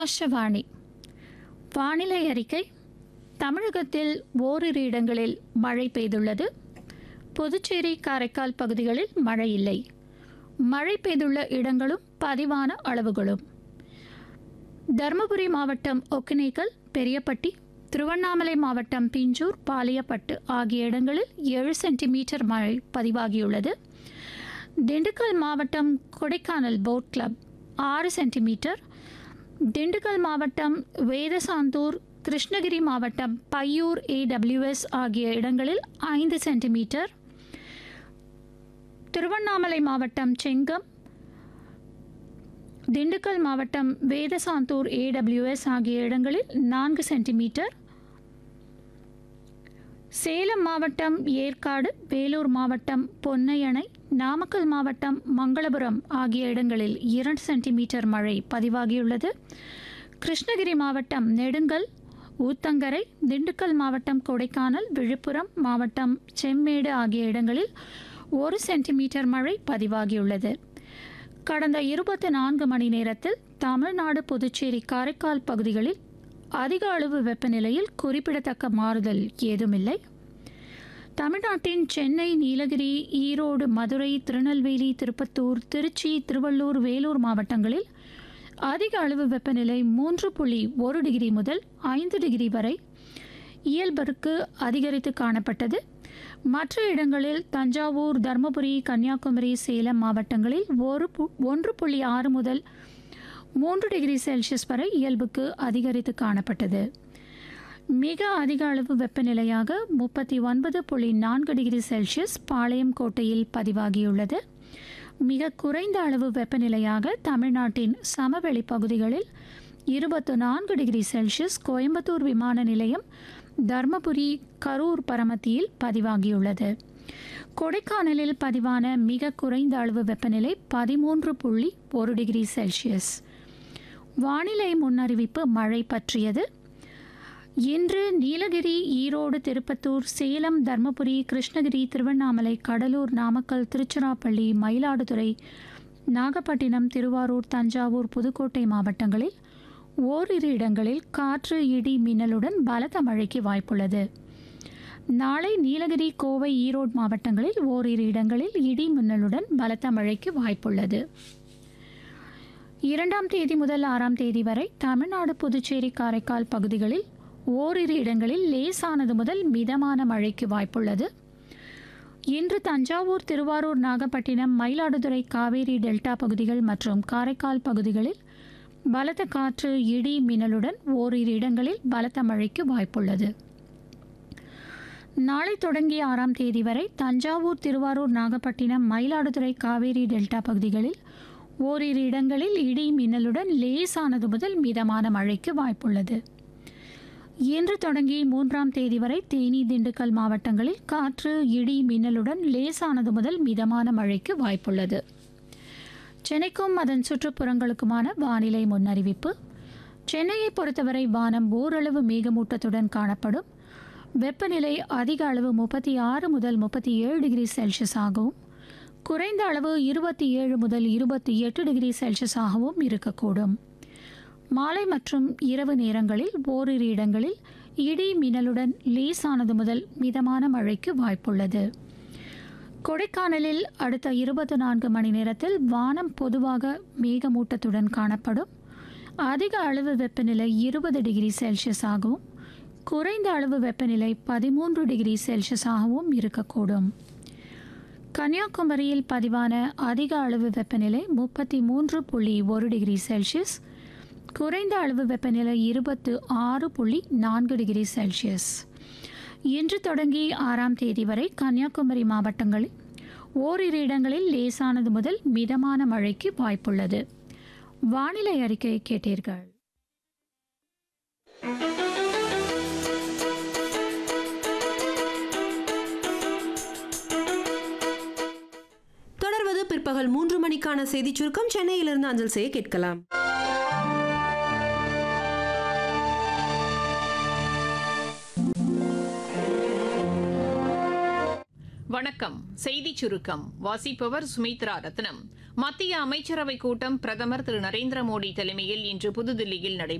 ஆகாஷவாணி வானிலை அறிக்கை தமிழகத்தில் ஓரிரு இடங்களில் மழை பெய்துள்ளது புதுச்சேரி காரைக்கால் பகுதிகளில் மழை இல்லை மழை பெய்துள்ள இடங்களும் பதிவான அளவுகளும் தருமபுரி மாவட்டம் ஒக்கினேக்கல் பெரியப்பட்டி திருவண்ணாமலை மாவட்டம் பிஞ்சூர் பாலியப்பட்டு ஆகிய இடங்களில் ஏழு சென்டிமீட்டர் மழை பதிவாகியுள்ளது திண்டுக்கல் மாவட்டம் கொடைக்கானல் போட் கிளப் ஆறு சென்டிமீட்டர் திண்டுக்கல் மாவட்டம் வேதசாந்தூர் கிருஷ்ணகிரி மாவட்டம் பையூர் ஏடபிள்யூஎஸ் ஆகிய இடங்களில் ஐந்து சென்டிமீட்டர் திருவண்ணாமலை மாவட்டம் செங்கம் திண்டுக்கல் மாவட்டம் வேதசாந்தூர் ஏடபிள்யூஎஸ் ஆகிய இடங்களில் நான்கு சென்டிமீட்டர் சேலம் மாவட்டம் ஏற்காடு வேலூர் மாவட்டம் பொன்னையணை நாமக்கல் மாவட்டம் மங்களபுரம் ஆகிய இடங்களில் இரண்டு சென்டிமீட்டர் மழை பதிவாகியுள்ளது கிருஷ்ணகிரி மாவட்டம் நெடுங்கல் ஊத்தங்கரை திண்டுக்கல் மாவட்டம் கொடைக்கானல் விழுப்புரம் மாவட்டம் செம்மேடு ஆகிய இடங்களில் ஒரு சென்டிமீட்டர் மழை பதிவாகியுள்ளது கடந்த இருபத்தி நான்கு மணி நேரத்தில் தமிழ்நாடு புதுச்சேரி காரைக்கால் பகுதிகளில் அதிக அளவு வெப்பநிலையில் குறிப்பிடத்தக்க மாறுதல் ஏதுமில்லை தமிழ்நாட்டின் சென்னை நீலகிரி ஈரோடு மதுரை திருநெல்வேலி திருப்பத்தூர் திருச்சி திருவள்ளூர் வேலூர் மாவட்டங்களில் அதிக அளவு வெப்பநிலை மூன்று புள்ளி ஒரு டிகிரி முதல் ஐந்து டிகிரி வரை இயல்பருக்கு அதிகரித்து காணப்பட்டது மற்ற இடங்களில் தஞ்சாவூர் தருமபுரி கன்னியாகுமரி சேலம் மாவட்டங்களில் ஒரு பு ஒன்று புள்ளி ஆறு முதல் மூன்று டிகிரி செல்சியஸ் வரை இயல்புக்கு அதிகரித்து காணப்பட்டது மிக அதிக அளவு வெப்பநிலையாக முப்பத்தி ஒன்பது புள்ளி நான்கு டிகிரி செல்சியஸ் பாளையம் கோட்டையில் பதிவாகியுள்ளது மிக குறைந்த அளவு வெப்பநிலையாக தமிழ்நாட்டின் சமவெளி பகுதிகளில் இருபத்து நான்கு டிகிரி செல்சியஸ் கோயம்புத்தூர் விமான நிலையம் தர்மபுரி கரூர் பரமத்தியில் பதிவாகியுள்ளது கொடைக்கானலில் பதிவான மிக குறைந்த அளவு வெப்பநிலை பதிமூன்று புள்ளி ஒரு டிகிரி செல்சியஸ் வானிலை முன்னறிவிப்பு மழை பற்றியது இன்று நீலகிரி ஈரோடு திருப்பத்தூர் சேலம் தர்மபுரி கிருஷ்ணகிரி திருவண்ணாமலை கடலூர் நாமக்கல் திருச்சிராப்பள்ளி மயிலாடுதுறை நாகப்பட்டினம் திருவாரூர் தஞ்சாவூர் புதுக்கோட்டை மாவட்டங்களில் ஓரிரு இடங்களில் காற்று இடி மின்னலுடன் பலத்த மழைக்கு வாய்ப்புள்ளது நாளை நீலகிரி கோவை ஈரோடு மாவட்டங்களில் ஓரிரு இடங்களில் இடி மின்னலுடன் பலத்த மழைக்கு வாய்ப்புள்ளது இரண்டாம் தேதி முதல் ஆறாம் தேதி வரை தமிழ்நாடு புதுச்சேரி காரைக்கால் பகுதிகளில் ஓரிரு இடங்களில் லேசானது முதல் மிதமான மழைக்கு வாய்ப்புள்ளது இன்று தஞ்சாவூர் திருவாரூர் நாகப்பட்டினம் மயிலாடுதுறை காவேரி டெல்டா பகுதிகள் மற்றும் காரைக்கால் பகுதிகளில் பலத்த காற்று இடி மின்னலுடன் ஓரிரு இடங்களில் பலத்த மழைக்கு வாய்ப்புள்ளது நாளை தொடங்கி ஆறாம் தேதி வரை தஞ்சாவூர் திருவாரூர் நாகப்பட்டினம் மயிலாடுதுறை காவேரி டெல்டா பகுதிகளில் ஓரிரு இடங்களில் இடி மின்னலுடன் லேசானது முதல் மிதமான மழைக்கு வாய்ப்புள்ளது இன்று தொடங்கி மூன்றாம் தேதி வரை தேனி திண்டுக்கல் மாவட்டங்களில் காற்று இடி மின்னலுடன் லேசானது முதல் மிதமான மழைக்கு வாய்ப்புள்ளது சென்னைக்கும் அதன் சுற்றுப்புறங்களுக்குமான வானிலை முன்னறிவிப்பு சென்னையை பொறுத்தவரை வானம் ஓரளவு மேகமூட்டத்துடன் காணப்படும் வெப்பநிலை அதிக அளவு முப்பத்தி ஆறு முதல் முப்பத்தி ஏழு டிகிரி செல்சியஸ் ஆகவும் குறைந்த அளவு இருபத்தி ஏழு முதல் இருபத்தி எட்டு டிகிரி செல்சியஸ் ஆகவும் இருக்கக்கூடும் மாலை மற்றும் இரவு நேரங்களில் ஓரிரு இடங்களில் இடி மின்னலுடன் லேசானது முதல் மிதமான மழைக்கு வாய்ப்புள்ளது கொடைக்கானலில் அடுத்த இருபத்தி நான்கு மணி நேரத்தில் வானம் பொதுவாக மேகமூட்டத்துடன் காணப்படும் அதிக அளவு வெப்பநிலை இருபது டிகிரி செல்சியஸ் ஆகவும் குறைந்த அளவு வெப்பநிலை பதிமூன்று டிகிரி செல்சியஸ் ஆகவும் இருக்கக்கூடும் கன்னியாகுமரியில் பதிவான அதிக அளவு வெப்பநிலை முப்பத்தி மூன்று புள்ளி ஒரு டிகிரி செல்சியஸ் குறைந்த அளவு வெப்பநிலை இருபத்து ஆறு புள்ளி நான்கு டிகிரி செல்சியஸ் இன்று தொடங்கி ஆறாம் தேதி வரை கன்னியாகுமரி மாவட்டங்களில் ஓரிரு இடங்களில் லேசானது முதல் மிதமான மழைக்கு வாய்ப்புள்ளது வானிலை அறிக்கை கேட்டீர்கள் தொடர்வது பிற்பகல் மூன்று மணிக்கான செய்திச் சுருக்கம் சென்னையிலிருந்து அஞ்சல் செய்ய கேட்கலாம் வணக்கம் செய்திச் சுருக்கம் வாசிப்பவர் சுமித்ரா ரத்னம் மத்திய அமைச்சரவைக் கூட்டம் பிரதமர் திரு நரேந்திர மோடி தலைமையில் இன்று புதுதில்லியில் நடைபெற்றது